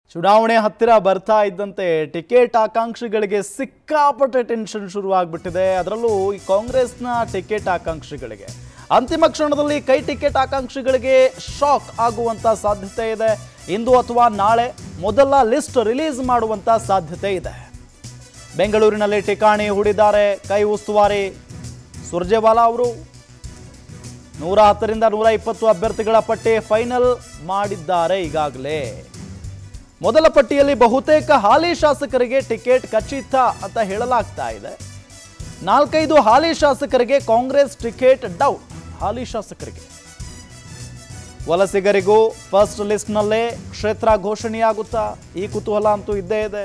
ಚುನಾವಣೆ ಹತ್ತಿರ ಬರ್ತಾ ಇದ್ದಂತೆ ಟಿಕೆಟ್ ಆಕಾಂಕ್ಷಿಗಳಿಗೆ ಸಿಕ್ಕಾಪಟ್ಟೆ ಟೆನ್ಷನ್ ಶುರುವಾಗ್ಬಿಟ್ಟಿದೆ ಅದರಲ್ಲೂ ಈ ಕಾಂಗ್ರೆಸ್ನ ಟಿಕೆಟ್ ಆಕಾಂಕ್ಷಿಗಳಿಗೆ ಅಂತಿಮ ಕ್ಷಣದಲ್ಲಿ ಕೈ ಟಿಕೆಟ್ ಆಕಾಂಕ್ಷಿಗಳಿಗೆ ಶಾಕ್ ಆಗುವಂತ ಸಾಧ್ಯತೆ ಇದೆ ಇಂದು ಅಥವಾ ನಾಳೆ ಮೊದಲ ಲಿಸ್ಟ್ ರಿಲೀಸ್ ಮಾಡುವಂತ ಸಾಧ್ಯತೆ ಇದೆ ಬೆಂಗಳೂರಿನಲ್ಲಿ ಠಿಕಾಣಿ ಹೂಡಿದ್ದಾರೆ ಕೈ ಉಸ್ತುವಾರಿ ಸುರ್ಜೇವಾಲಾ ಅವರು ನೂರ ಹತ್ತರಿಂದ ನೂರ ಇಪ್ಪತ್ತು ಅಭ್ಯರ್ಥಿಗಳ ಪಟ್ಟಿ ಫೈನಲ್ ಮಾಡಿದ್ದಾರೆ ಈಗಾಗಲೇ ಮೊದಲ ಪಟ್ಟಿಯಲ್ಲಿ ಬಹುತೇಕ ಹಾಲಿ ಶಾಸಕರಿಗೆ ಟಿಕೆಟ್ ಖಚಿತ ಅಂತ ಹೇಳಲಾಗ್ತಾ ಇದೆ ನಾಲ್ಕೈದು ಹಾಲಿ ಶಾಸಕರಿಗೆ ಕಾಂಗ್ರೆಸ್ ಟಿಕೆಟ್ ಡೌಟ್ ಹಾಲಿ ಶಾಸಕರಿಗೆ ವಲಸಿಗರಿಗೂ ಫಸ್ಟ್ ಲಿಸ್ಟ್ನಲ್ಲೇ ಕ್ಷೇತ್ರ ಘೋಷಣೆಯಾಗುತ್ತಾ ಈ ಕುತೂಹಲ ಅಂತೂ ಇದ್ದೇ ಇದೆ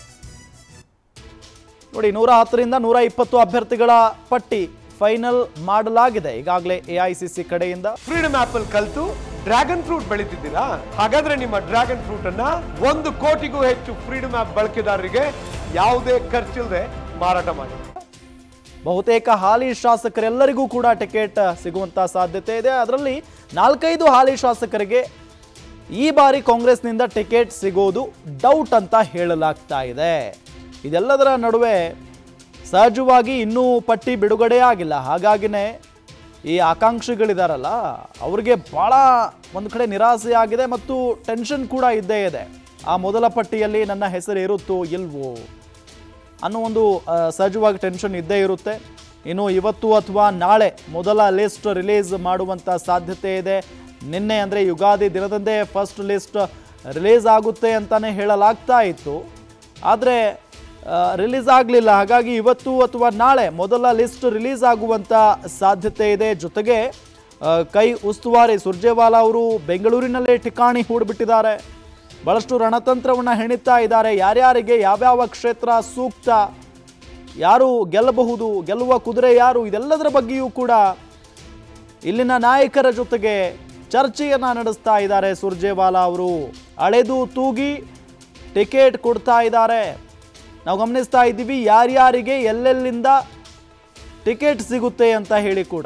ನೋಡಿ ನೂರ ಹತ್ತರಿಂದ ನೂರ ಇಪ್ಪತ್ತು ಅಭ್ಯರ್ಥಿಗಳ ಪಟ್ಟಿ ಫೈನಲ್ ಮಾಡಲಾಗಿದೆ ಈಗಾಗಲೇ ಎಐಸಿಸಿ ಕಡೆಯಿಂದ ಫ್ರೀಡಮ್ ಆಪ್ ಅಲ್ಲಿ ಕಲ್ತು ಡ್ರ್ಯಾಗನ್ ಫ್ರೂಟ್ ಬೆಳೀತಿದ್ದೀರಾ ಹಾಗಾದ್ರೆ ನಿಮ್ಮ ಡ್ರ್ಯಾಗನ್ ಫ್ರೂಟ್ ಅನ್ನ ಒಂದು ಕೋಟಿಗೂ ಹೆಚ್ಚು ಫ್ರೀಡಮ್ ಆಪ್ ಬಳಕೆದಾರರಿಗೆ ಯಾವುದೇ ಖರ್ಚಿಲ್ಲದೆ ಮಾರಾಟ ಮಾಡಿ ಬಹುತೇಕ ಹಾಲಿ ಶಾಸಕರೆಲ್ಲರಿಗೂ ಕೂಡ ಟಿಕೆಟ್ ಸಿಗುವಂತ ಸಾಧ್ಯತೆ ಇದೆ ಅದರಲ್ಲಿ ನಾಲ್ಕೈದು ಹಾಲಿ ಶಾಸಕರಿಗೆ ಈ ಬಾರಿ ಕಾಂಗ್ರೆಸ್ನಿಂದ ಟಿಕೆಟ್ ಸಿಗೋದು ಡೌಟ್ ಅಂತ ಹೇಳಲಾಗ್ತಾ ಇದೆ ಇದೆಲ್ಲದರ ನಡುವೆ ಸಹಜವಾಗಿ ಇನ್ನೂ ಪಟ್ಟಿ ಬಿಡುಗಡೆ ಆಗಿಲ್ಲ ಹಾಗಾಗಿನೇ ಈ ಆಕಾಂಕ್ಷಿಗಳಿದಾರಲ್ಲ ಅವ್ರಿಗೆ ಭಾಳ ಒಂದು ಕಡೆ ನಿರಾಸೆ ಆಗಿದೆ ಮತ್ತು ಟೆನ್ಷನ್ ಕೂಡ ಇದ್ದೇ ಇದೆ ಆ ಮೊದಲ ಪಟ್ಟಿಯಲ್ಲಿ ನನ್ನ ಹೆಸರು ಇರುತ್ತೋ ಇಲ್ವೋ ಅನ್ನೋ ಒಂದು ಆ, ಸಹಜವಾಗಿ ಟೆನ್ಷನ್ ಇದ್ದೇ ಇರುತ್ತೆ ಇನ್ನು ಇವತ್ತು ಅಥವಾ ನಾಳೆ ಮೊದಲ ಲಿಸ್ಟ್ ರಿಲೀಸ್ ಮಾಡುವಂಥ ಸಾಧ್ಯತೆ ಇದೆ ನಿನ್ನೆ ಅಂದರೆ ಯುಗಾದಿ ದಿನದಂದೇ ಫಸ್ಟ್ ಲಿಸ್ಟ್ ರಿಲೀಸ್ ಆಗುತ್ತೆ ಅಂತಲೇ ಹೇಳಲಾಗ್ತಾ ಇತ್ತು ಆದರೆ ರಿಲೀಸ್ ಆಗಲಿಲ್ಲ ಹಾಗಾಗಿ ಇವತ್ತು ಅಥವಾ ನಾಳೆ ಮೊದಲ ಲಿಸ್ಟ್ ರಿಲೀಸ್ ಆಗುವಂಥ ಸಾಧ್ಯತೆ ಇದೆ ಜೊತೆಗೆ ಆ, ಕೈ ಉಸ್ತುವಾರಿ ಸುರ್ಜೇವಾಲಾ ಅವರು ಬೆಂಗಳೂರಿನಲ್ಲೇ ಠಿಕಾಣಿ ಹೂಡ್ಬಿಟ್ಟಿದ್ದಾರೆ ಬಹಳಷ್ಟು ರಣತಂತ್ರವನ್ನು ಹೆಣಿತಾ ಇದ್ದಾರೆ ಯಾರ್ಯಾರಿಗೆ ಯಾವ್ಯಾವ ಕ್ಷೇತ್ರ ಸೂಕ್ತ ಯಾರು ಗೆಲ್ಲಬಹುದು ಗೆಲ್ಲುವ ಕುದುರೆ ಯಾರು ಇದೆಲ್ಲದರ ಬಗ್ಗೆಯೂ ಕೂಡ ಇಲ್ಲಿನ ನಾಯಕರ ಜೊತೆಗೆ ಚರ್ಚೆಯನ್ನ ನಡೆಸ್ತಾ ಇದ್ದಾರೆ ಸುರ್ಜೇವಾಲಾ ಅವರು ಅಳೆದು ತೂಗಿ ಟಿಕೆಟ್ ಕೊಡ್ತಾ ಇದ್ದಾರೆ ನಾವು ಗಮನಿಸ್ತಾ ಇದ್ದೀವಿ ಯಾರ್ಯಾರಿಗೆ ಎಲ್ಲೆಲ್ಲಿಂದ ಟಿಕೆಟ್ ಸಿಗುತ್ತೆ ಅಂತ ಹೇಳಿ ಕೂಡ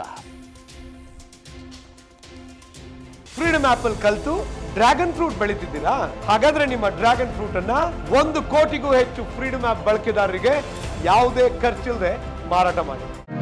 ಫ್ರೀಡಮ್ ಆಪ್ ಅಲ್ಲಿ ಕಲ್ತು ಡ್ರ್ಯಾಗನ್ ಫ್ರೂಟ್ ಬೆಳೀತಿದ್ದೀರಾ ಹಾಗಾದ್ರೆ ನಿಮ್ಮ ಡ್ರ್ಯಾಗನ್ ಫ್ರೂಟ್ ಅನ್ನ ಒಂದು ಕೋಟಿಗೂ ಹೆಚ್ಚು ಫ್ರೀಡಮ್ ಆಪ್ ಬಳಕೆದಾರರಿಗೆ ಯಾವುದೇ ಖರ್ಚಿಲ್ಲದೆ ಮಾರಾಟ ಮಾಡಿ